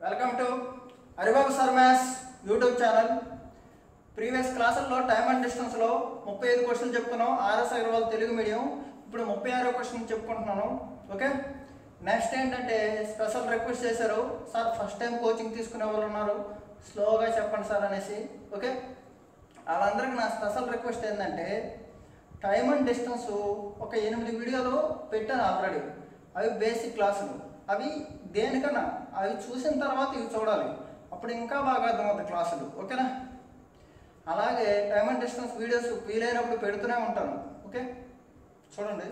welcome to Haribabu sir maths YouTube channel previous క్లాసుల్లో time and డిస్టెన్స్లో ముప్పై ఐదు క్వశ్చన్లు చెప్పుకున్నాం ఆర్ఎస్ అగర్వాల్ తెలుగు మీడియం ఇప్పుడు ముప్పై ఆరో క్వశ్చన్ చెప్పుకుంటున్నాను ఓకే నెక్స్ట్ ఏంటంటే స్పెషల్ రిక్వెస్ట్ చేశారు సార్ ఫస్ట్ టైం కోచింగ్ తీసుకునే వాళ్ళు ఉన్నారు స్లోగా చెప్పండి సార్ అనేసి ఓకే వాళ్ళందరికీ నా స్పెషల్ రిక్వెస్ట్ ఏంటంటే టైమ్ అండ్ డిస్టెన్స్ ఒక ఎనిమిది వీడియోలు పెట్టాను ఆల్రెడీ అవి బేసిక్ క్లాసులు అవి దేనికన్నా అవి చూసిన తర్వాత ఇవి చూడాలి అప్పుడు ఇంకా బాగా అర్థమవుతాయి క్లాసులు ఓకేనా అలాగే టైమ్ అండ్ డిస్టెన్స్ వీడియోస్ వీలైనప్పుడు పెడుతూనే ఉంటాను ఓకే చూడండి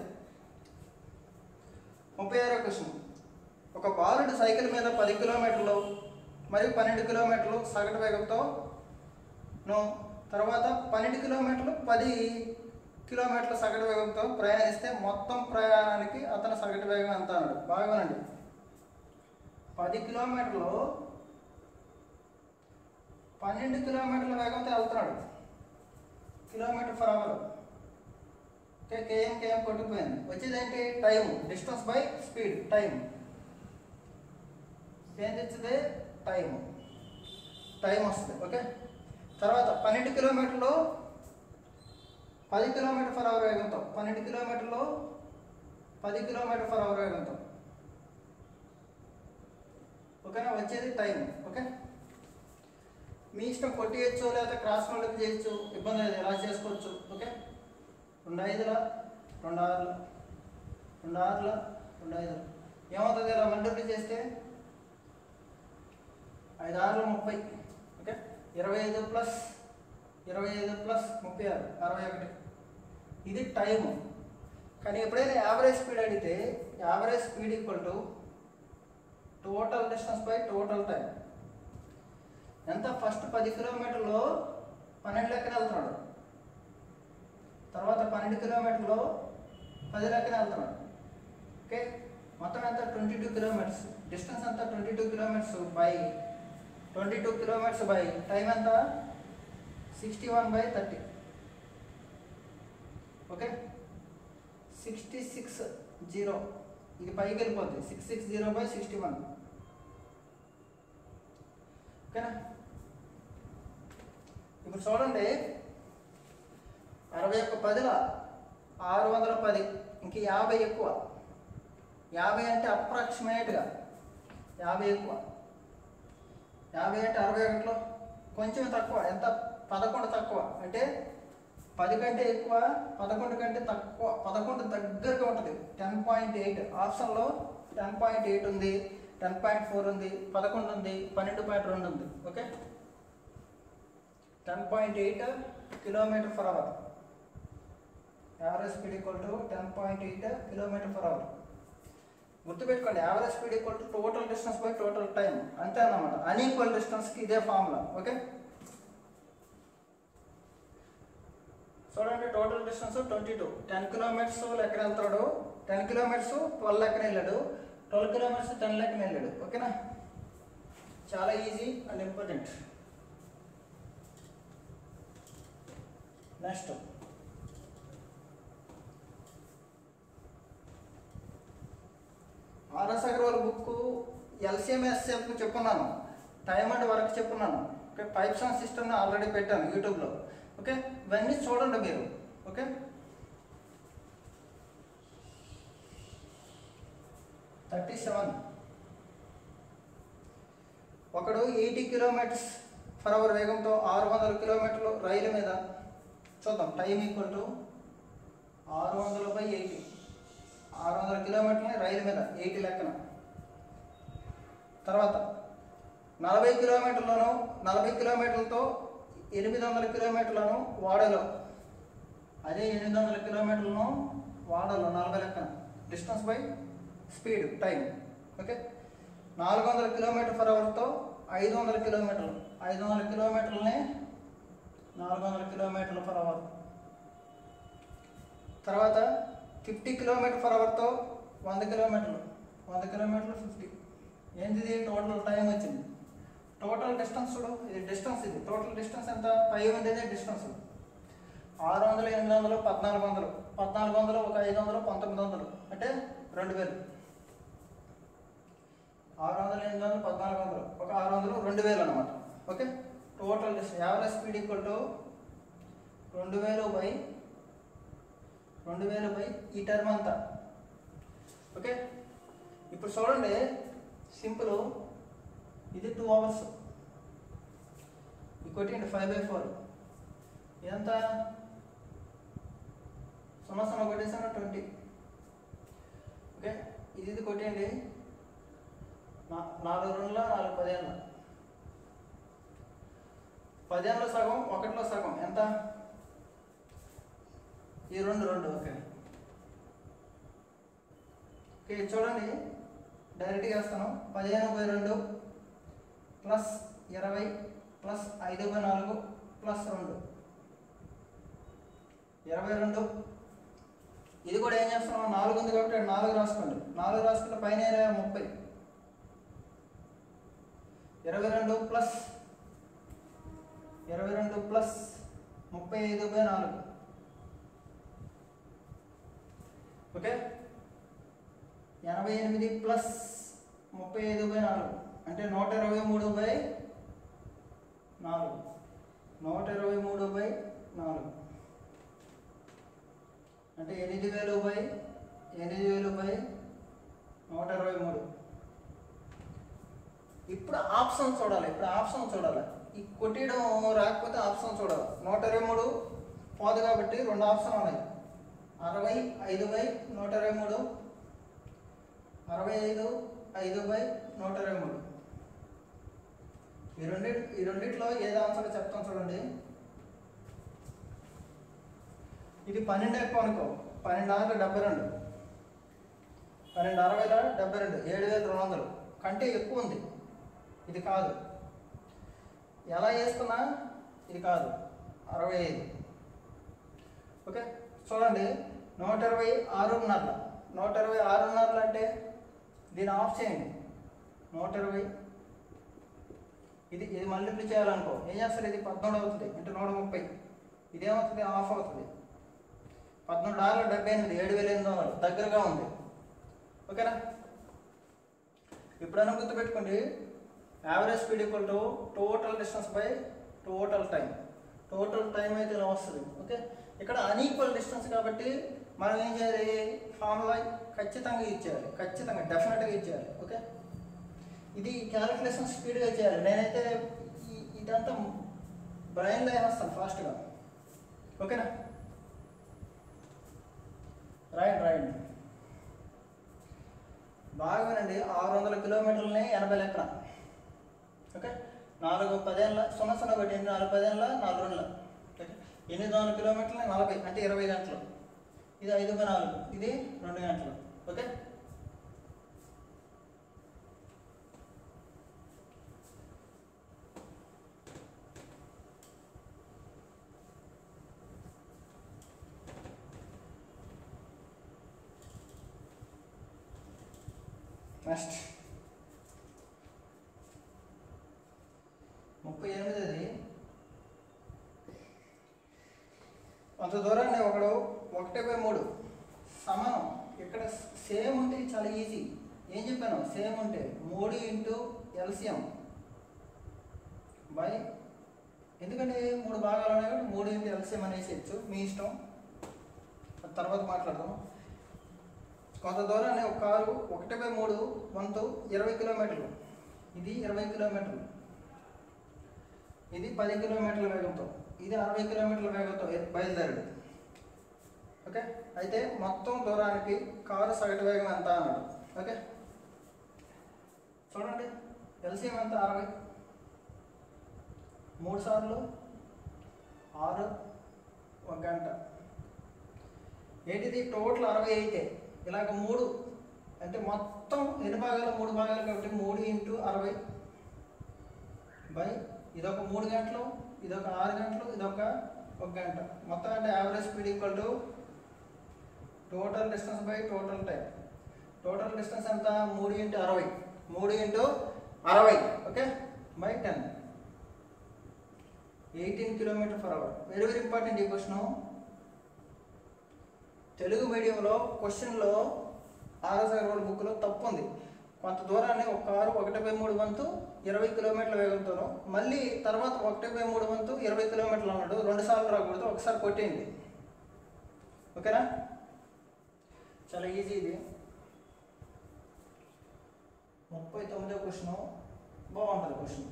ముప్పై ఆరో క్వశ్చన్ ఒక బాలుడు సైకిల్ మీద పది కిలోమీటర్లు మరియు పన్నెండు కిలోమీటర్లు సగటు వేగంతో ను తర్వాత పన్నెండు కిలోమీటర్లు పది కిలోమీటర్ల సగటు వేగంతో ప్రయాణిస్తే మొత్తం ప్రయాణానికి అతని సగటు వేగం ఎంత అన్నాడు బాగానండి పది కిలోమీటర్లు పన్నెండు కిలోమీటర్ల వేగంతో వెళ్తున్నాడు kilometre per hour okay KM KM కొట్టుకుపోయింది వచ్చేది ఏంటి time distance by speed time ఏం తెచ్చింది టైం టైం వస్తుంది ఓకే తర్వాత పన్నెండు కిలోమీటర్లు పది కిలోమీటర్ ఫర్ అవర్ వేగంతో పన్నెండు కిలోమీటర్లు పది కిలోమీటర్ ఫర్ అవర్ వేగంతో ఓకేనా వచ్చేది టైం ఓకే మీ ఇష్టం కొట్టియచ్చు లేదా క్రాస్ మల్టిప్ చేయొచ్చు ఇబ్బంది లేదు ఎలా చేసుకోవచ్చు ఓకే రెండు ఐదుల రెండు ఆరుల రెండు ఆరుల రెండు ఐదుల ఏమవుతుంది ఇలా మల్టిప్లై చేస్తే ఐదు ఆరులు ముప్పై ఓకే ఇరవై ఐదు ప్లస్ ఇరవై ఐదు ప్లస్ ముప్పై ఆరు అరవై ఒకటి ఇది టైము కానీ ఎప్పుడైనా యావరేజ్ స్పీడ్ అడిగితే average speed equal to total distance by total time ఎంత ఫస్ట్ పది కిలోమీటర్లు పన్నెండు లెక్కన వెళ్తున్నాడు తర్వాత పన్నెండు కిలోమీటర్లు పది లెక్కన వెళ్తున్నాడు ఓకే మొత్తం ఎంత ట్వంటీ టూ కిలోమీటర్స్ డిస్టెన్స్ ఎంత twenty two kilometres by twenty two kilometres by time ఎంత sixty one by thirty okay sixty six zero ఇది పైకి వెళ్ళిపోద్ది six six zero by sixty one ఓకేనా ఇప్పుడు చూడండి అరవై ఒక్క పదిల ఆరు వందల పది ఇంక యాభై ఎక్కువ యాభై అంటే అప్రాక్సిమేట్గా యాభై ఎక్కువ యాభై అంటే అరవై ఒకటిలో కొంచెం తక్కువ ఎంత పదకొండు తక్కువ అంటే పది కంటే ఎక్కువ పదకొండు కంటే తక్కువ పదకొండు దగ్గరగా ఉంటుంది టెన్ పాయింట్ ఎయిట్ ఆప్షన్లో టెన్ పాయింట్ ఎయిట్ ఉంది టెన్ పాయింట్ ఫోర్ ఉంది పదకొండు ఉంది పన్నెండు పాయింట్ రెండు ఉంది okay ten point eight kilometre per hour average speed equal to ten point eight kilometre per hour గుర్తుపెట్టుకోండి average speed equal to total distance by total time అంతే అన్నమాట అన్ఈక్వల్ డిస్టెన్స్కి ఇదే ఫార్ములా ఓకే చూడండి total distance twenty two ten kilometres లెక్కన వెళ్తాడు ten kilometres twelve లెక్కన వెళ్ళాడు ట్వెల్వ్ కిలోమీటర్స్ టెన్ లెక్కన వెళ్ళాడు ఓకేనా చాలా easy and important next RS Agarwal book ఎల్సిఎంఎస్ఎఫ్ చెప్పున్నాను time and work చెప్పున్నాను okay pipes and system already పెట్టాను యూట్యూబ్లో ఓకే ఇవన్నీ చూడండి మీరు ఓకే థర్టీ సెవెన్ ఒకడు ఎయిటీ కిలోమీటర్స్ ఫర్ అవర్ వేగంతో ఆరు వందల కిలోమీటర్లు రైలు మీద చూద్దాం టైం ఈక్వల్ టు ఆరు వందల బై ఎయిటీ ఆరు వందల కిలోమీటర్లు రైలు మీద ఎయిటీ లెక్కన తర్వాత నలభై కిలోమీటర్లను నలభై కిలోమీటర్లతో ఎనిమిది వందల కిలోమీటర్లను వాడలో అదే ఎనిమిది వందల కిలోమీటర్లను వాడలో నలభై లెక్కన distance by speed time okay నాలుగు వందల కిలోమీటర్ ఫర్ అవర్తో ఐదు వందల కిలోమీటర్లు ఐదు వందల కిలోమీటర్లని నాలుగు వందల కిలోమీటర్లు ఫర్ అవర్ తర్వాత ఫిఫ్టీ కిలోమీటర్ ఫర్ అవర్తో వంద కిలోమీటర్లు వంద కిలోమీటర్లు ఫిఫ్టీ ఏంటిది టోటల్ టైం వచ్చింది టోటల్ డిస్టెన్స్ చూడు ఇది డిస్టెన్స్ ఇది టోటల్ డిస్టెన్స్ ఎంత పై ఉండేదే డిస్టెన్స్ ఆరు వందలు ఎనిమిది వందలు పద్నాలుగు వందలు పద్నాలుగు వందలు ఒక ఐదు వందలు పంతొమ్మిది వందలు అంటే రెండు వేలు ఆరు వందలు ఎనిమిది వందలు పద్నాలుగు వందలు ఒక ఆరు వందలు రెండు వేలు అనమాట okay total distance average speed equal to రెండు వేలు బై రెండు వేలు బై ఈ టర్మ్ అంతా ఓకే ఇప్పుడు చూడండి సింపుల్ ఇది టూ అవర్స్ ఇంకోటి ఫైవ్ బై ఫోర్ ఇదంతా సున్నా సున్నా కొట్టేసాను ట్వంటీ ఓకే ఇది ఇది కొట్టేయండి నా- నాలుగు రెండుల నాలుగు పదేళ్ళ పదేళ్ళలో సగం ఒకటిలో సగం ఎంత ఈ రెండు రెండు ఓకే ఓకే ఇది చూడండి డైరెక్ట్గా వేస్తాను పదిహేను బై రెండు ప్లస్ ఇరవై ప్లస్ ఐదు బై నాలుగు ప్లస్ రెండు ఇరవై రెండు ఇది కూడా ఏం చేస్తున్నాం నాలుగు ఉంది కాబట్టి ఇక్కడ నాలుగు రాసుకోండి నాలుగు రాసుకుంటే పైన ఇరవై ముప్పై ఇరవై రెండు ప్లస్ ఇరవై రెండు ప్లస్ ముప్పై ఐదు బై నాలుగు ఓకే ఎనభై ఎనిమిది ప్లస్ ముప్పై ఐదు బై నాలుగు అంటే నూట ఇరవై మూడు బై నాలుగు నూట ఇరవై మూడు బై నాలుగు అంటే ఎనిమిది వేలు బై ఎనిమిది వేలు బై నూట ఇరవై మూడు ఇప్పుడు ఆప్షన్ చూడాలి ఇప్పుడు ఆప్షన్ చూడాలి ఈ కొట్టేయడం రాకపోతే ఆప్షన్ చూడాలి నూట ఇరవై మూడు పోదు కాబట్టి రెండు ఆప్షన్ ఉన్నాయి అరవై ఐదు బై నూట ఇరవై మూడు అరవై ఐదు ఐదు బై నూట ఇరవై మూడు ఈ రెండి ఈ రెండిట్లో ఏది ఆన్సర్ చెప్తాను చూడండి ఇది పన్నెండు ఎక్కువ అనుకో పన్నెండు ఆరు డెబ్బై రెండు పన్నెండు అరవైలో డెబ్బై రెండు ఏడు వేల రెండు వందలు కంటే ఎక్కువ ఉంది ఇది కాదు ఎలా వేసుకున్నా ఇది కాదు అరవై ఐదు ఓకే చూడండి నూట ఇరవై ఆరున్నర నూట ఇరవై ఆరున్నరలు అంటే దీన్ని ఆఫ్ చేయండి నూట ఇరవై ఇది ఇది మల్టిప్లై చేయాలనుకో ఏం చేస్తారు ఇది పద్మూడు అవుతుంది అంటే నూట ముప్పై ఇదేమవుతుంది ఆఫ్ అవుతుంది పద్మూడు ఆరు డెబ్బై ఎనిమిది ఏడు వేల ఎనిమిది వందలు దగ్గరగా ఉంది ఓకేనా ఇప్పుడైనా గుర్తుపెట్టుకోండి average speed equal to total distance by total time total time అయితే ఇలా వస్తుంది ఓకే ఇక్కడ అన్ఈక్వల్ డిస్టెన్స్ కాబట్టి మనం ఏం చేయాలి ఫార్ములా ఖచ్చితంగా ఇచ్చేయాలి ఖచ్చితంగా డెఫినెట్గా ఇచ్చేయాలి ఓకే ఇది క్యాలిక్యులేషన్ స్పీడ్గా చేయాలి నేనైతే ఈ- ఇదంతా బ్రెయిన్లో వేస్తాను ఫాస్ట్గా ఓకేనా రాయండి రాయండి బాగా వినండి ఆరు వందల కిలోమీటర్లని ఎనభై లెక్కన ఓకే నాలుగు పదేళ్ళ సున్నా సున్నా ఒకటి ఎనిమిది నాలుగు పదేళ్ళ నాలుగు రెండుల ఓకే ఎనిమిది వందల కిలోమీటర్లు నలభై అంటే ఇరవై గంటలు ఇది ఐదు బై నాలుగు ఇది రెండు గంటలు ఓకే నెక్స్ట్ ముప్పై ఎనిమిది అంత దూరాన్ని ఒకడు ఒకటి బై మూడు సమానం ఇక్కడ సేమ్ ఉంటే చాలా ఈజీ ఏం చెప్పాను సేమ్ ఉంటే మూడు ఇంటూ ఎల్సిఎం బై ఎందుకంటే మూడు భాగాలు ఉన్నాయి కాబట్టి మూడు ఇంటూ ఎల్సిఎం అనేసేయచ్చు మీ ఇష్టం అది తర్వాత మాట్లాడదాం కొంత దూరాన్ని ఒక కారు ఒకటి బై మూడు వంతు ఇరవై కిలోమీటర్లు ఇది ఇరవై కిలోమీటర్లు ఇది పది కిలోమీటర్ల వేగంతో ఇది అరవై కిలోమీటర్ల వేగంతో ఎ- బయలుదేరాడు ఓకే అయితే మొత్తం దూరానికి కారు సగటు వేగం ఎంత అన్నాడు ఓకే చూడండి ఎల్సిఎం ఎంత అరవై మూడు సార్లు ఆరు ఒక గంట ఏంటిది టోటల్ అరవై అయితే ఇలాగ మూడు అంటే మొత్తం ఎన్ని భాగాలు మూడు భాగాలు కాబట్టి మూడు ఇంటూ అరవై బై ఇదొక మూడు గంటలు ఇదొక ఆరు గంటలు ఇదొక ఒక గంట మొత్తం అంటే average speed equal to total distance by total time total distance ఎంత మూడు ఇంటూ అరవై మూడు ఇంటూ అరవై okay by ten eighteen kilometre per hour very very important ఈ క్వశ్చన్ తెలుగు మీడియంలో క్వశ్చన్లో ఆర్ఎస్ అగర్వాల్ బుక్లో తప్పు ఉంది కొంత దూరాన్ని ఒక కారు ఒకటి బై మూడు వంతు ఇరవై కిలోమీటర్ల వేగంతోనూ మళ్ళీ తర్వాత ఒకటి బై మూడు వంతు ఇరవై కిలోమీటర్లు అన్నాడు రెండు సార్లు రాకూడదు ఒకసారి కొట్టేయండి ఓకేనా చాలా ఈజీ ఇది ముప్పై తొమ్మిదో క్వశ్చన్ బాగుంటుంది క్వశ్చన్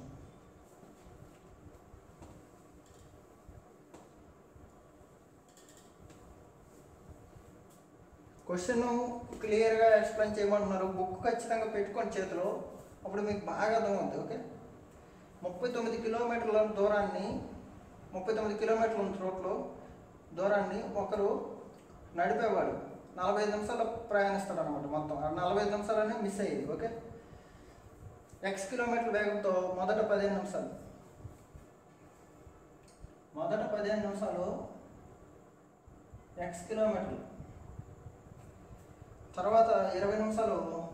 క్వశ్చన్ క్లియర్గా ఎక్స్ప్లెయిన్ చేయమంటున్నారు బుక్ ఖచ్చితంగా పెట్టుకోండి చేతిలో అప్పుడు మీకు బాగా అర్థమవుతుంది ఓకే ముప్పై తొమ్మిది కిలోమీటర్ల దూరాన్ని ముప్పై తొమ్మిది కిలోమీటర్ల రోడ్లో దూరాన్ని ఒకరు నడిపేవాడు నలభై ఐదు నిమిషాలు ప్రయాణిస్తాడు అనమాట మొత్తం ఆ నలభై ఐదు నిమిషాలనే మిస్ అయ్యేది ఓకే ఎక్స్ కిలోమీటర్ వేగంతో మొదట పదిహేను నిమిషాలు మొదట పదిహేను నిమిషాలు ఎక్స్ కిలోమీటర్లు తర్వాత ఇరవై నిమిషాలు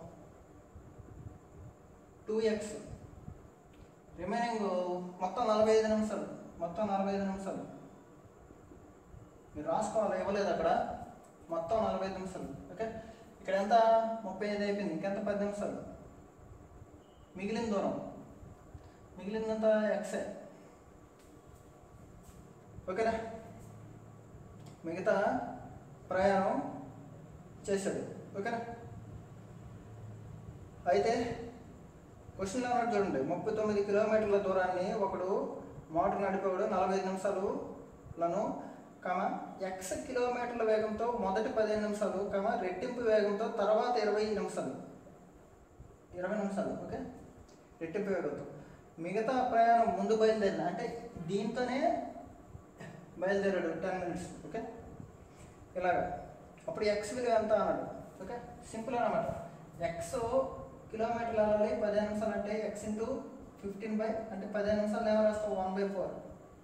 టూ ఎక్స్ రిమైనింగ్ మొత్తం నలభై ఐదు నిమిషాలు మొత్తం నలభై ఐదు నిమిషాలు మీరు రాసుకోవాలి ఇవ్వలేదు అక్కడ మొత్తం నలభై ఐదు నిమిషాలు ఓకే ఇక్కడ ఎంత ముప్పై ఐదు అయిపోయింది ఇంకెంత పది నిమిషాలు మిగిలిన దూరం మిగిలిందంతా ఎక్సే ఓకేనా మిగతా ప్రయాణం చేశాడు ఓకేనా అయితే క్వశ్చన్ అన్నట్టు చూడండి ముప్పై తొమ్మిది కిలోమీటర్ల దూరాన్ని ఒకడు మోటార్ నడిపేవాడు నలభై ఐదు నిమిషాలులను కమ ఎక్స్ కిలోమీటర్ల వేగంతో మొదటి పదిహేను నిమిషాలు కమ రెట్టింపు వేగంతో తర్వాత ఇరవై నిమిషాలు ఇరవై నిమిషాలు ఓకే రెట్టింపు వేగంతో మిగతా ప్రయాణం ముందు బయలుదేరిన అంటే దీంతోనే బయలుదేరాడు టెన్ మినిట్స్ ఓకే ఇలాగా అప్పుడు ఎక్స్ విలువ ఎంత అన్నాడు ఓకే సింపుల్ అనమాట ఎక్స్ కిలోమీటర్లు వెళ్ళాలి పదిహేను నిమిషాలు అంటే ఎక్స్ ఇంటూ ఫిఫ్టీన్ బై అంటే పదిహేను నిమిషాలు ఏమో రాస్తావు one by four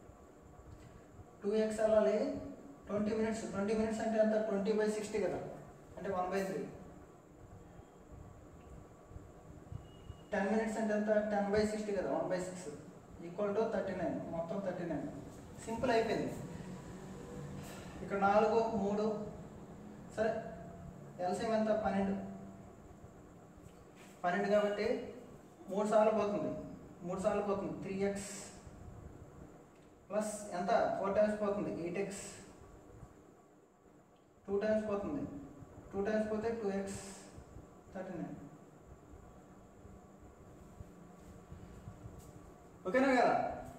two X వెళ్ళాలి ట్వంటీ మినిట్స్ ట్వంటీ మినిట్స్ అంటే ఎంత ట్వంటీ బై సిక్స్టీ కదా అంటే one by three ten minutes అంటే ఎంత టెన్ బై సిక్స్టీ కదా one by six equal to thirty nine మొత్తం థర్టీ నైన్ సింపుల్ అయిపోయింది ఇక్కడ నాలుగు మూడు సరే ఎల్సిఎం ఎంత పన్నెండు పన్నెండు కాబట్టి మూడు సార్లు పోతుంది మూడు సార్లు పోతుంది త్రీ ఎక్స్ ప్లస్ ఎంత ఫోర్ టైమ్స్ పోతుంది ఎయిట్ ఎక్స్ టూ టైమ్స్ పోతుంది టూ టైమ్స్ పోతే టూ ఎక్స్ థర్టీ నైన్ ఓకేనా కదా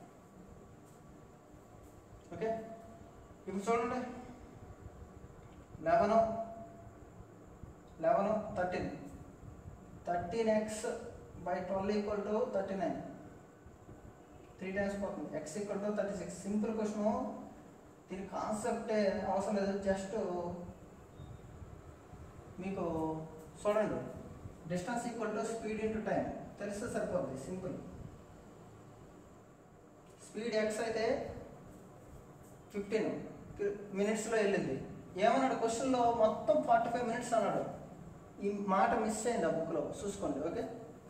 ఓకే ఇప్పుడు చూడండి eleven eleven thirteen thirteen X by twelve equal to thirty nine three times పోతుంది X equal to thirty six simple question దీని కాన్సెప్టే అవసరం లేదు జస్ట్ మీకు చూడండి distance equal to speed into time తెలిస్తే సరిపోద్ది సింపుల్ స్పీడ్ ఎక్స్ అయితే ఫిఫ్టీన్ మినిట్స్లో వెళ్ళింది ఏమన్నాడు క్వశ్చన్లో మొత్తం ఫార్టీ ఫైవ్ మినిట్స్ అన్నాడు ఈ మాట మిస్ అయింది ఆ బుక్లో చూసుకోండి ఓకే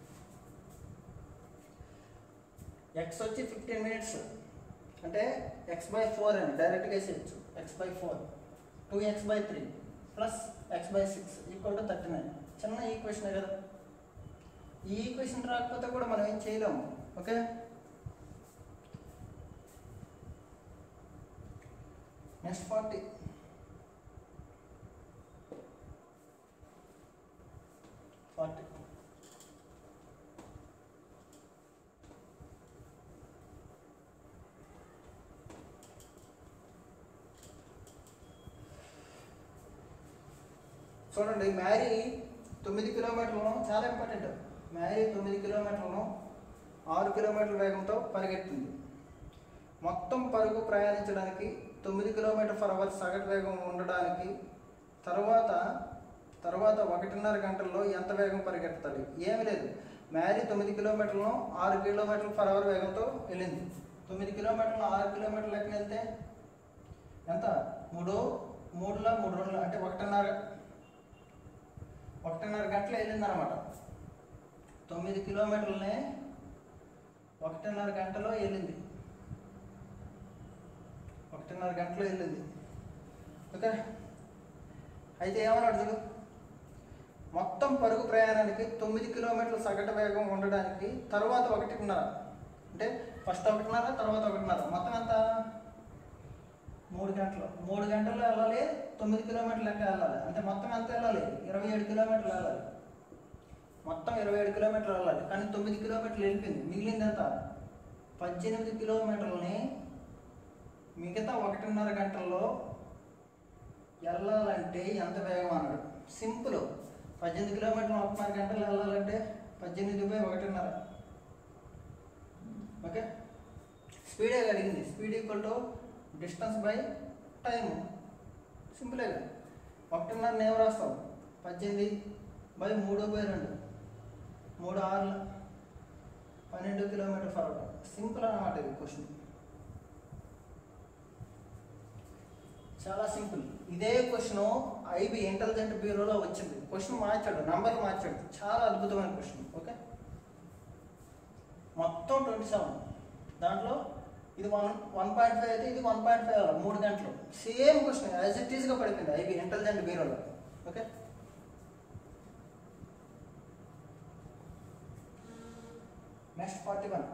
ఎక్స్ వచ్చి ఫిఫ్టీన్ మినిట్స్ అంటే ఎక్స్ బై ఫోర్ అని డైరెక్ట్గా వేసేయచ్చు X by four two X by three plus X by six equal to thirty nine చిన్న ఈక్వేషన్ కదా ఈ ఈక్వేషన్ రాకపోతే కూడా మనం ఏం చేయలేము ఓకే నెక్స్ట్ ఫార్టీ ఫార్టీ చూడండి మ్యారీ తొమ్మిది కిలోమీటర్లను చాలా ఇంపార్టెంట్ మ్యారీ తొమ్మిది కిలోమీటర్లను ఆరు కిలోమీటర్ల వేగంతో పరిగెత్తింది మొత్తం పరుగు ప్రయాణించడానికి తొమ్మిది కిలోమీటర్ పర్ అవర్ సగటు వేగం ఉండడానికి తర్వాత తర్వాత ఒకటిన్నర గంటల్లో ఎంత వేగం పరిగెత్తాలి ఏమీ లేదు మ్యారీ తొమ్మిది కిలోమీటర్లను ఆరు కిలోమీటర్ల పర్ అవర్ వేగంతో వెళ్ళింది తొమ్మిది కిలోమీటర్లు ఆరు కిలోమీటర్లు ఎక్కడ వెళ్తే ఎంత మూడు మూడులో మూడు రోజులు అంటే ఒకటిన్నర ఒకటిన్నర గంటలు వెళ్ళిందనమాట తొమ్మిది కిలోమీటర్లని ఒకటిన్నర గంటలో వెళ్ళింది ఒకటిన్నర గంటలో వెళ్ళింది ఓకే అయితే ఏమన్నాడు చూడు మొత్తం పరుగు ప్రయాణానికి తొమ్మిది కిలోమీటర్ల సగటు వేగం ఉండడానికి తర్వాత ఒకటిన్నర అంటే ఫస్ట్ ఒకటిన్నర తర్వాత ఒకటిన్నర మొత్తం ఎంత మూడు గంటలు మూడు గంటలు వెళ్ళాలి తొమ్మిది కిలోమీటర్లు లెక్క వెళ్ళాలి అంటే మొత్తం ఎంత వెళ్ళాలి ఇరవై ఏడు కిలోమీటర్లు వెళ్ళాలి మొత్తం ఇరవై ఏడు కిలోమీటర్లు వెళ్ళాలి కానీ తొమ్మిది కిలోమీటర్లు వెళ్ళిపోయింది మిగిలింది ఎంత పద్దెనిమిది కిలోమీటర్లని మిగతా ఒకటిన్నర గంటల్లో వెళ్ళాలంటే ఎంత వేగం అన్నాడు సింపుల్ పద్దెనిమిది కిలోమీటర్లు ఒకటిన్నర గంటలు వెళ్ళాలంటే పద్దెనిమిది బై ఒకటిన్నర ఓకే స్పీడే కలిగింది speed equal to distance by time సింపులే కదా ఒకటిన్నర నేను రాస్తాం పద్దెనిమిది బై మూడు బై రెండు మూడు ఆరులు పన్నెండు కిలోమీటర్ ఫర్ అవర్ సింపుల్ అన్నమాట ఇది క్వశ్చన్ చాలా సింపుల్ ఇదే క్వశ్చన్ ఐబి ఇంటెలిజెంట్ బ్యూరోలో వచ్చింది క్వశ్చన్ మార్చాడు నంబర్ మార్చాడు చాలా అద్భుతమైన క్వశ్చన్ ఓకే మొత్తం ట్వంటీ సెవెన్ దాంట్లో ఇది వన్ వన్ పాయింట్ ఫైవ్ అయితే ఇది వన్ పాయింట్ ఫైవ్ అవ్వాలి మూడు గంటలు సేమ్ క్వశ్చన్ యాజ్ ఇట్ ఈస్గా పడిపోయింది ఐబి ఇంటెలిజెంట్ బ్యూరోలో ఓకే నెక్స్ట్ ఫార్టీ వన్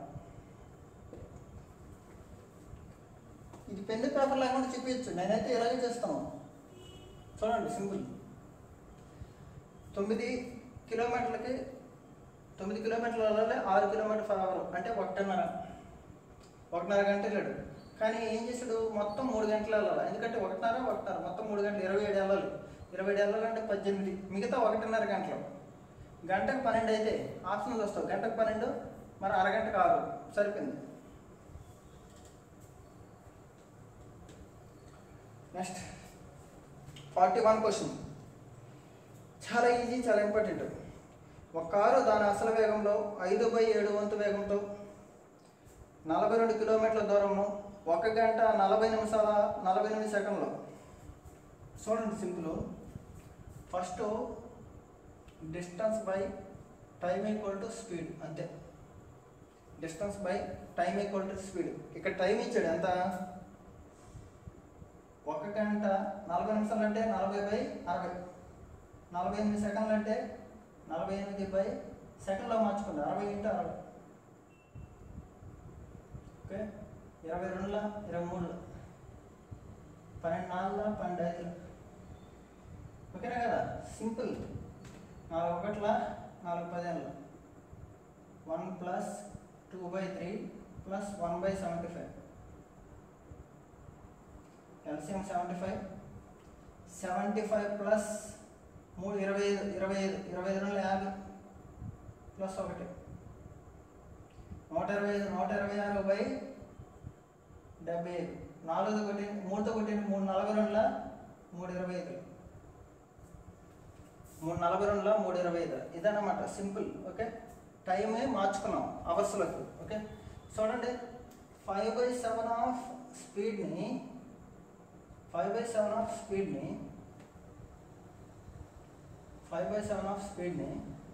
ఇది పెన్ను పేపర్ లేకుండా చూపించచ్చు నేనైతే ఇలాగే చేస్తాను చూడండి సింపుల్ తొమ్మిది కిలోమీటర్లకి తొమ్మిది కిలోమీటర్లు వెళ్ళాలి ఆరు కిలోమీటర్ ఫర్ అవర్ అంటే ఒకటిన్నర ఒకటిన్నర గంట వెళ్ళాడు కానీ ఏం చేశాడు మొత్తం మూడు గంటలు వెళ్ళాలి ఎందుకంటే ఒకటిన్నర ఒకటిన్నర మొత్తం మూడు గంటలు ఇరవై ఏడు వెళ్ళాలి ఇరవై ఏడు వెళ్ళాలంటే పద్దెనిమిది మిగతా ఒకటిన్నర గంటలు గంటకు పన్నెండు అయితే ఆప్షన్లు వస్తావు గంటకు పన్నెండు మరి అరగంటకు ఆరు సరిపోయింది నెక్స్ట్ ఫార్టీ వన్ క్వశ్చన్ చాలా ఈజీ చాలా ఇంపార్టెంట్ ఒక కారు దాని అసలు వేగంలో ఐదు బై ఏడు వంతు వేగంతో నలభై రెండు కిలోమీటర్ల దూరంలో ఒక గంట నలభై నిమిషాల నలభై ఎనిమిది సెకండ్లో చూడండి simple first distance by time equal to speed అంతే distance by time equal to speed ఇక్కడ టైం ఇచ్చాడు ఎంత ఒక గంట నలభై నిమిషాలు అంటే నలభై బై అరవై నలభై ఎనిమిది సెకండ్లు అంటే నలభై ఎనిమిది బై సెకండ్లో మార్చుకోండి అరవై ఇంటూ అరవై ఓకే ఇరవై రెండుల ఇరవై మూడుల పన్నెండు నాలుగుల పన్నెండు ఐదుల ఓకేనా కదా సింపుల్ నాలుగు ఒకట్ల నాలుగు పదిహేనుల one plus two by three plus one by seventy five LCM seventy five seventy five plus మూడు ఇరవై ఐదు ఇరవై ఐదు ఇరవై ఐదు వందల యాభై ప్లస్ ఒకటి నూట ఇరవై ఐదు నూట ఇరవై ఆరు బై డెబ్బై ఐదు నాలుగుతో కొట్టి మూడుతో కొట్టి మూడు నలభై రెండుల మూడు ఇరవై ఐదు మూడు నలభై రెండుల మూడు ఇరవై ఐదు ఇదన్నమాట సింపుల్ ఓకే టైం మార్చుకున్నాం అవర్స్లోకి ఓకే చూడండి ఫైవ్ బై సెవెన్ ఆఫ్ స్పీడ్ని ఫైవ్ బై సెవెన్ ఆఫ్ స్పీడ్ని ఫైవ్ బై సెవెన్ ఆఫ్ స్పీడ్ని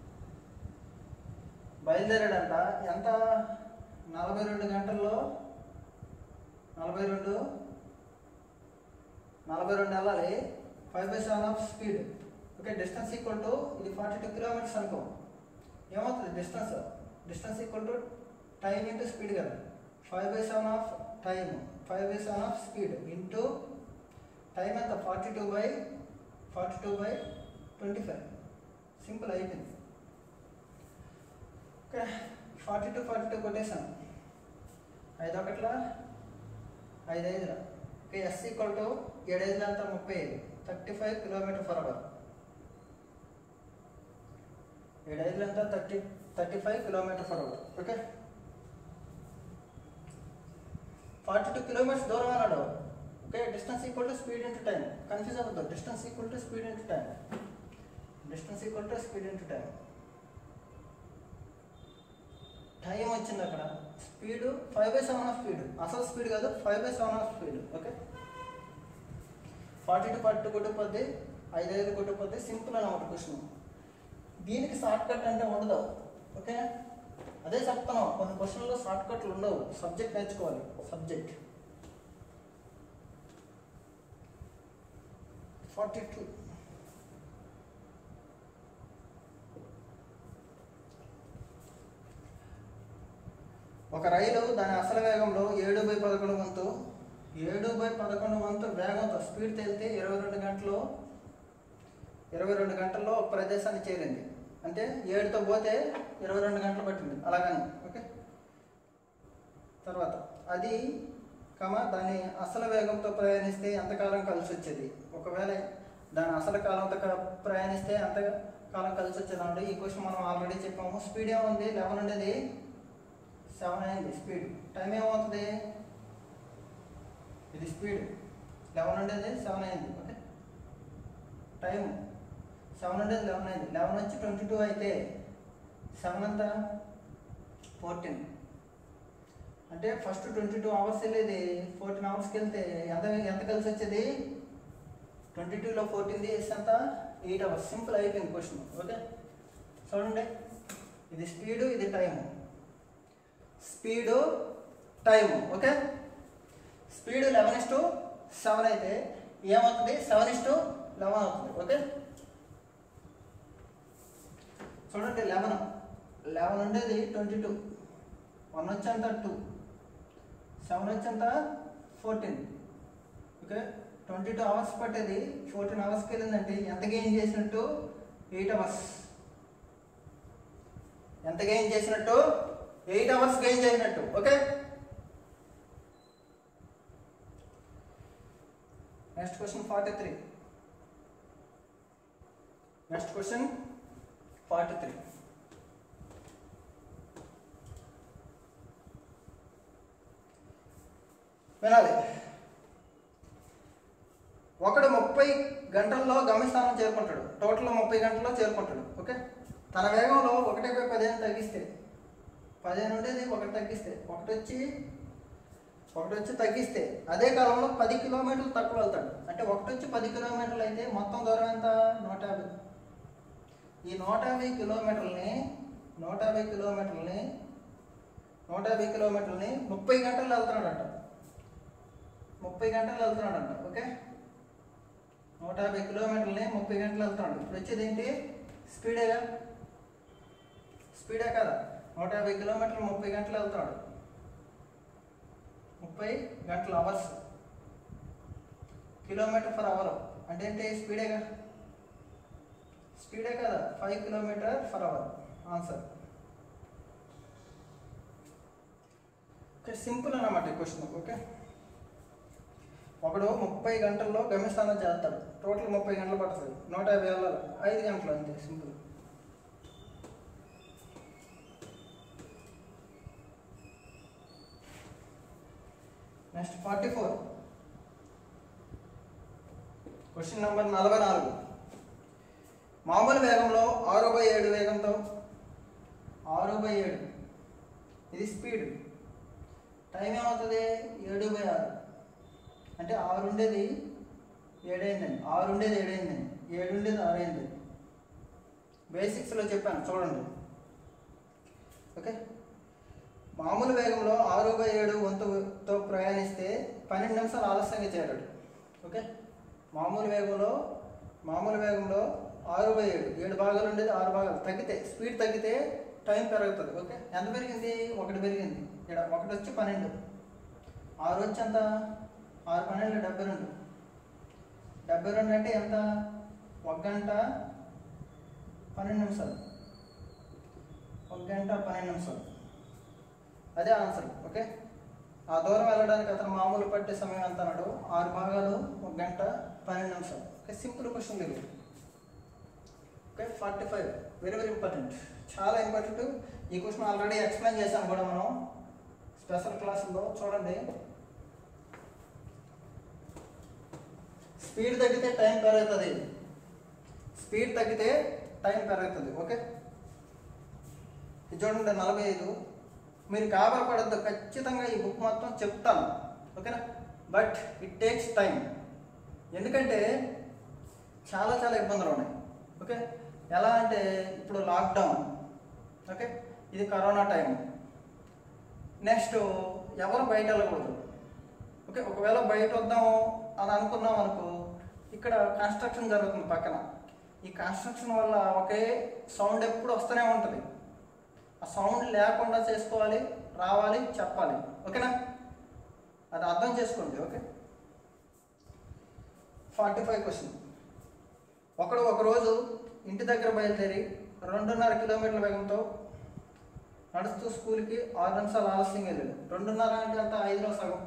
బయలుదేరాడంట ఎంత నలభై రెండు గంటల్లో నలభై రెండు నలభై రెండు వెళ్ళాలి five by seven of speed okay distance equal to ఇది ఫార్టీ టూ కిలోమీటర్స్ అనుకో ఏమవుతుంది distance distance equal to time into speed కదా five by seven of time five by seven of speed into time ఎంత forty two by forty two by twenty five simple అయిపోయింది okay forty two forty two కొట్టేసాను ఐదు ఒకట్ల ఐదు ఐదుల okay S equal to ఏడు ఐదుల అంతా ముప్పై ఐదు thirty five kilometre per hour ఏడు ఐదుల అంతా thirty thirty five kilometre per hour okay forty two kilometres దూరం అన్నాడు okay distance equal to speed into time confuse అవ్వద్దు distance equal to speed into time distance equal to speed into time time వచ్చింది అక్కడ speed five by seven of speed అసలు speed కాదు five by seven of speed okay forty two forty two కొట్టుకుపోద్ది ఐదు ఐదు కొట్టుకుపోద్ది simple అనమాట question దీనికి షార్ట్ కట్ అంటే ఉండదు ఓకే అదే చెప్తున్నాం కొన్ని క్వశ్చన్లో షార్ట్ కట్లు ఉండవు సబ్జెక్ట్ నేర్చుకోవాలి సబ్జెక్ట్ ఫార్టీ టూ ఒక రైలు దాని అసలు వేగంలో ఏడు బై పదకొండు వంతు ఏడు బై పదకొండు వంతు వేగంతో స్పీడ్ వెళ్తే ఇరవై రెండు గంటలు ఇరవై రెండు గంటల్లో ఒక ప్రదేశాన్ని చేరింది అంటే ఏడుతో పోతే ఇరవై రెండు గంటలు పట్టింది అలాగని ఓకే తర్వాత అది కమ దాని అసలు వేగంతో ప్రయాణిస్తే ఎంతకాలం కలిసి వచ్చేది ఒకవేళ దాని అసలు కాలంతో క- ప్రయాణిస్తే ఎంత కాలం కలిసి వచ్చేది అంటే ఈ క్వశ్చన్ మనం ఆల్రెడీ చెప్పాము స్పీడ్ ఏముంది లెవెన్ ఉండేది సెవెన్ అయింది స్పీడ్ టైం ఏమవుతుంది ఇది స్పీడ్ లెవెన్ ఉండేది సెవెన్ అయింది ఓకే టైం సెవెన్ ఉండేది లెవెన్ అయింది లెవెన్ వచ్చి ట్వంటీ టూ అయితే సెవెన్ అంతా ఫోర్టీన్ అంటే ఫస్ట్ ట్వంటీ టూ అవర్స్ వెళ్ళేది ఫోర్టీన్ అవర్స్కి వెళ్తే ఎంత ఎంత కలిసి వచ్చేది ట్వంటీ టూలో ఫోర్టీన్ డేస్ ఎంత ఎయిట్ అవర్స్ సింపుల్ అయిపోయింది క్వశ్చన్ ఓకే చూడండి ఇది స్పీడు ఇది time speed time okay speed eleven is to seven అయితే ఏమవుతుంది సెవెన్ ఇస్ టు లెవెన్ అవుతుంది ఓకే చూడండి లెవెన్ లెవెన్ ఉండేది ట్వంటీ టూ వన్ వచ్చేంత టూ సెవెన్ వచ్చేంత fourteen okay twenty two hours పట్టేది ఫోర్టీన్ అవర్స్కి వెళ్ళిందంటే ఎంత గెయిన్ చేసినట్టు ఎయిట్ అవర్స్ ఎంత గెయిన్ చేసినట్టు ఎయిట్ అవర్స్ గెయిన్ చేసినట్టు okay next question forty three next question forty three వినాలి ఒకడు ముప్పై గంటల్లో గమ్యస్థానం చేరుకుంటాడు టోటల్ ముప్పై గంటల్లో చేరుకుంటాడు ఓకే తన వేగంలో ఒకటి బై పదిహేను తగ్గిస్తే పదిహేను ఉండేది ఒకటి తగ్గిస్తే ఒకటి వచ్చి ఒకటి వచ్చి తగ్గిస్తే అదే కాలంలో పది కిలోమీటర్లు తక్కువ వెళ్తాడు అంటే ఒకటి వచ్చి పది కిలోమీటర్లు అయితే మొత్తం దూరం ఎంత నూట యాభై ఈ నూట యాభై కిలోమీటర్లని నూట యాభై కిలోమీటర్లని నూట యాభై కిలోమీటర్లని ముప్పై గంటలు వెళ్తున్నాడంట ముప్పై గంటలు వెళ్తున్నాడంట ఓకే నూట యాభై కిలోమీటర్లని ముప్పై గంటలు వెళ్తున్నాడు ఇప్పుడు వచ్చేది ఏంటి స్పీడేగా స్పీడే కదా నూట యాభై కిలోమీటర్లు ముప్పై గంటలు వెళ్తున్నాడు ముప్పై గంటల అవర్స్ కిలోమీటర్ పర్ అవర్ అంటే ఏంటి స్పీడేగా స్పీడే కదా five kilometre per hour answer okay simple అన్నమాట ఈ క్వశ్చన్ ఓకే ఒకడు ముప్పై గంటల్లో గమ్యస్థానం చేస్తాడు టోటల్ ముప్పై గంటలు పడుతుంది నూట యాభై వెళ్ళాలి ఐదు గంటలు అంతే simple next forty four question number నలభై నాలుగు మామూలు వేగంలో ఆరు బై ఏడు వేగంతో ఆరు బై ఏడు ఇది స్పీడ్ టైం ఏమవుతుంది ఏడు బై ఆరు అంటే ఆరు ఉండేది ఏడైందండి ఆరు ఉండేది ఏడైందండి ఏడు ఉండేది ఆరు అయింది బేసిక్స్లో చెప్పాను చూడండి ఓకే మామూలు వేగంలో ఆరు బై ఏడు వంతుతో ప్రయాణిస్తే పన్నెండు నిమిషాలు ఆలస్యంగా చేరాడు ఓకే మామూలు వేగంలో మామూలు వేగంలో ఆరు బై ఏడు ఏడు భాగాలు ఉండేది ఆరు భాగాలు తగ్గితే స్పీడ్ తగ్గితే టైం పెరుగుతుంది ఓకే ఎంత పెరిగింది ఒకటి పెరిగింది ఇక్కడ ఒకటి వచ్చి పన్నెండు ఆరు వచ్చి ఎంత ఆరు పన్నెండు డెబ్బై రెండు డెబ్బై రెండు అంటే ఎంత ఒక గంట పన్నెండు నిమిషాలు ఒక గంట పన్నెండు నిమిషాలు అదే ఆన్సర్ ఓకే ఆ దూరం వెళ్ళడానికి అతను మామూలు పట్టే సమయం ఎంత అన్నాడు ఆరు భాగాలు ఒక గంట పన్నెండు నిమిషాలు ఓకే సింపుల్ క్వశ్చన్ ఇది okay forty five very very important చాలా ఇంపార్టెంట్ ఈ క్వశ్చన్ ఆల్రెడీ ఎక్స్ప్లెయిన్ చేశాను కూడా మనం స్పెషల్ క్లాసుల్లో చూడండి స్పీడ్ తగ్గితే టైం పెరుగుతుంది స్పీడ్ తగ్గితే టైం పెరుగుతుంది ఓకే ఇది చూడండి నలభై ఐదు మీరు కాబడి పడద్దు ఖచ్చితంగా ఈ బుక్ మొత్తం చెప్తాను ఓకేనా బట్ ఇట్ టేక్స్ టైం ఎందుకంటే చాలా చాలా ఇబ్బందులు ఉన్నాయి ఓకే ఎలా అంటే ఇప్పుడు లాక్డౌన్ ఓకే ఇది కరోనా టైం నెక్స్ట్ ఎవరు బయట వెళ్ళకూడదు ఓకే ఒకవేళ బయట వద్దాం అని అనుకున్నాం అనుకో ఇక్కడ కన్స్ట్రక్షన్ జరుగుతుంది పక్కన ఈ కన్స్ట్రక్షన్ వల్ల ఒకే సౌండ్ ఎప్పుడు వస్తూనే ఉంటుంది ఆ సౌండ్ లేకుండా చేసుకోవాలి రావాలి చెప్పాలి ఓకేనా అది అర్థం చేసుకోండి ఓకే ఫార్టీ ఫైవ్ క్వశ్చన్ ఒకడు ఒకరోజు ఇంటి దగ్గర బయలుదేరి రెండున్నర కిలోమీటర్ల వేగంతో నడుస్తూ స్కూల్కి ఆరు నిమిషాలు ఆలస్యంగా వెళ్ళాడు రెండున్నర అంటే అంత ఐదులో సగం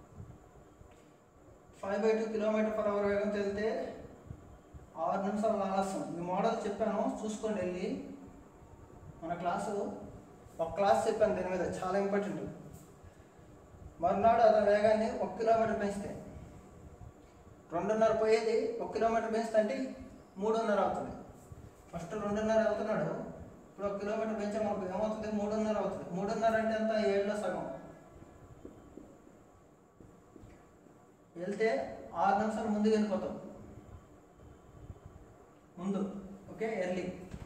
five by two kilometre per hour వేగంతో వెళ్తే ఆరు నిమిషాలు ఆలస్యం ఈ మోడల్ చెప్పాను చూసుకోండి వెళ్ళి మన క్లాసు ఒక క్లాస్ చెప్పాను దీని మీద చాలా ఇంపార్టెంట్ మరునాడు అతని వేగాన్ని ఒక కిలోమీటర్ పెంచితే రెండున్నర పోయేది ఒక కిలోమీటర్ పెంచితే అంటే మూడున్నర అవుతుంది ఫస్ట్ రెండున్నర అవుతున్నాడు ఇప్పుడు ఒక కిలోమీటర్ పెంచే మనకు ఏమవుతుంది మూడున్నర అవుతుంది మూడున్నర అంటే ఎంత ఏడులో సగం వెళ్తే ఆరు నిమిషాలు ముందుకు వెళ్ళిపోతాం ముందు ఓకే ఎర్లీ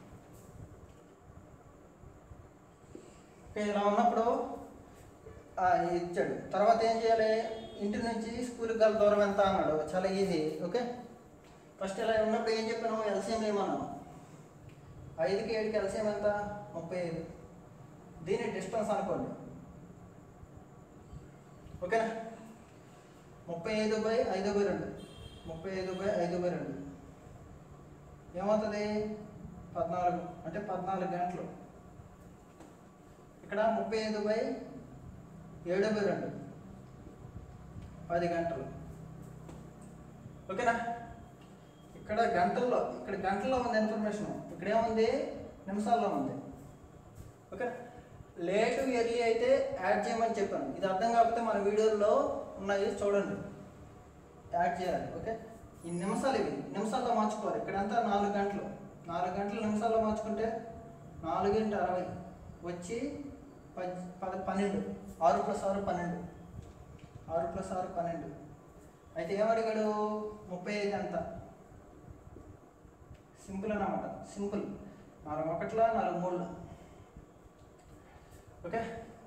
ఓకే ఇలా ఉన్నప్పుడు ఆ, ఇచ్చాడు తర్వాత ఏం చేయాలి ఇంటి నుంచి స్కూల్కి గల దూరం ఎంత అన్నాడు చాలా ఈజీ ఓకే ఫస్ట్ ఇలా ఉన్నప్పుడు ఏం చెప్పాను ఎల్సీఎం ఏమన్నాను ఐదుకి ఏడుకి ఎల్సీఎం ఎంత ముప్పై ఐదు దీని డిస్టెన్స్ అనుకోండి ఓకేనా ముప్పై ఐదు బై ఐదు బై రెండు ముప్పై ఐదు బై ఐదు బై రెండు ఏమవుతుంది పద్నాలుగు అంటే పద్నాలుగు గంటలు ఇక్కడ ముప్పై ఐదు బై ఏడు బై రెండు పది గంటలు ఓకేనా ఇక్కడ గంటల్లో ఇక్కడ గంటల్లో ఉంది ఇన్ఫర్మేషన్ ఇక్కడ ఏముంది నిమిషాల్లో ఉంది ఓకే లేటు ఎర్లీ అయితే యాడ్ చేయమని చెప్పాను ఇది అర్థం కాకపోతే మన వీడియోలో ఉన్నాయి చూడండి యాడ్ చేయాలి ఓకే ఈ నిమిషాలు ఇవి నిమిషాల్లో మార్చుకోవాలి ఇక్కడంతా నాలుగు గంటలు నాలుగు గంటలు నిమిషాల్లో మార్చుకుంటే నాలుగు ఇంటూ అరవై వచ్చి పద్ పది పన్నెండు ఆరు ప్లస్ ఆరు పన్నెండు ఆరు ప్లస్ ఆరు పన్నెండు అయితే ఏమడిగాడు ముప్పై ఐదు ఎంత సింపుల్ అన్నమాట సింపుల్ నాలుగు ఒకట్ల నాలుగు మూడుల ఓకే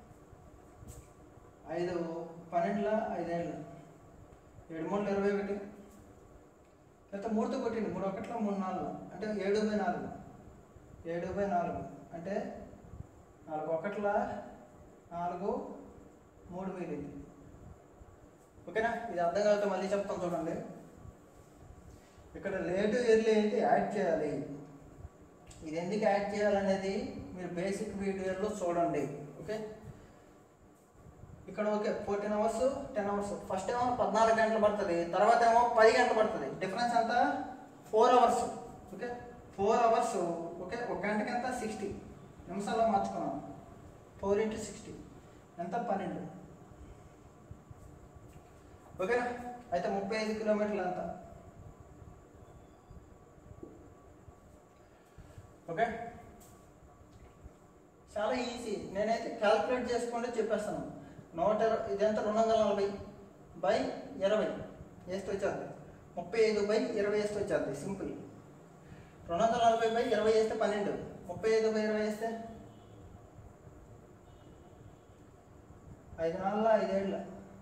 ఐదు పన్నెండుల ఐదేళ్ళ ఏడు మూడు ఇరవై ఒకటి లేకపోతే మూడుతో కొట్టింది మూడు ఒకట్ల మూడు నాలుగు అంటే ఏడు బై నాలుగు ఏడు బై నాలుగు అంటే నాలుగు ఒకట్ల నాలుగు మూడు మిగిలింది ఓకేనా ఇది అర్థం కాకపోతే మళ్ళీ చెప్తాను చూడండి ఇక్కడ లేటు ఎర్లీ అయితే యాడ్ చేయాలి ఇది ఎందుకు యాడ్ చేయాలనేది మీరు బేసిక్ వీడియోలో చూడండి ఓకే ఇక్కడ okay fourteen hours ten hours first ఏమో పద్నాలుగు గంటలు పడుతుంది తర్వాత ఏమో పది గంటలు పడుతుంది డిఫరెన్స్ ఎంత four hours okay four hours okay ఒక గంటకి ఎంత సిక్స్టీ నిమిషాల్లో మార్చుకున్నాం ఫోర్ ఇంటూ సిక్స్టీ ఎంత పన్నెండు ఓకేనా అయితే ముప్పై ఐదు కిలోమీటర్లు ఎంత ఓకే చాలా ఈజీ నేనైతే క్యాల్కులేట్ చేసుకుంటే చెప్పేస్తాను నూట ఇరవై ఇదంతా రెండు వందల నలభై బై ఇరవై వేస్తే వచ్చేది ముప్పై ఐదు బై ఇరవై వేస్తే వచ్చేది సింపుల్ రెండు వందల నలభై బై ఇరవై వేస్తే పన్నెండు ముప్పై ఐదు బై ఇరవై వేస్తే ఐదు నాలుగు ఐదేళ్ళ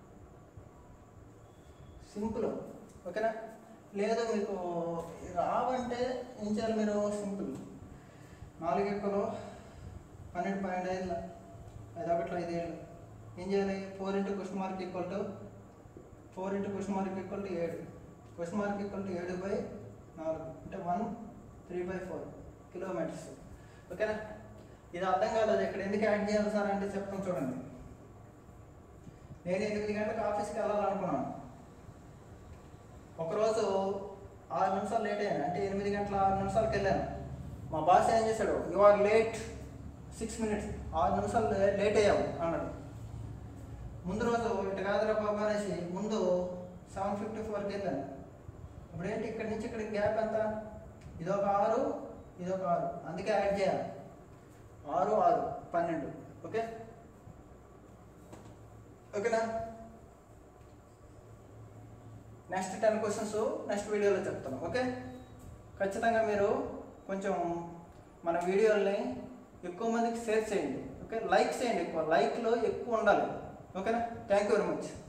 సింపుల్ ఓకేనా లేదు మీకు రావంటే ఏం చేయాలి మీరు సింపుల్ నాలుగు ఎక్కువలో పన్నెండు పన్నెండు ఐదుల ఐదు ఒకట్లో ఐదేళ్ళు ఏం చేయాలి four into question mark equal to four into question mark equal to ఏడు క్వశ్చన్ మార్క్ ఈక్వల్ టు ఏడు బై నాలుగు అంటే one three by four kilometres ఓకేనా ఇది అర్థం కాలేదు ఇక్కడ ఎందుకు యాడ్ చేయాలి సార్ అంటే చెప్తాను చూడండి నేను ఎనిమిది గంటలకు ఆఫీస్కి వెళ్ళాలనుకున్నాను ఒకరోజు ఆరు నిమిషాలు లేట్ అయ్యాను అంటే ఎనిమిది గంటల ఆరు నిమిషాలకు వెళ్ళాను మా బాస్ ఏం చేశాడు you are late six minutes ఆరు నిమిషాలు లే- లేట్ అయ్యావు అన్నాడు ముందు రోజు ఇటు కాదురా బాబా అనేసి ముందు సెవెన్ ఫిఫ్టీ ఫోర్కి వెళ్ళాను ఇప్పుడు ఏంటి ఇక్కడి నుంచి ఇక్కడికి గ్యాప్ ఎంత ఇదొక ఆరు ఇదొక ఆరు అందుకే యాడ్ చేయాలి ఆరు ఆరు పన్నెండు ఓకే ఓకేనా నెక్స్ట్ టెన్ క్వశ్చన్స్ నెక్స్ట్ వీడియోలో చెప్తాను ఓకే ఖచ్చితంగా మీరు కొంచెం మన వీడియోల్ని ఎక్కువ మందికి షేర్ చేయండి ఓకే లైక్ చేయండి ఎక్కువ లైక్లో ఎక్కువ ఉండాలి ఓకేనా థ్యాంక్ యూ వెరీ మచ్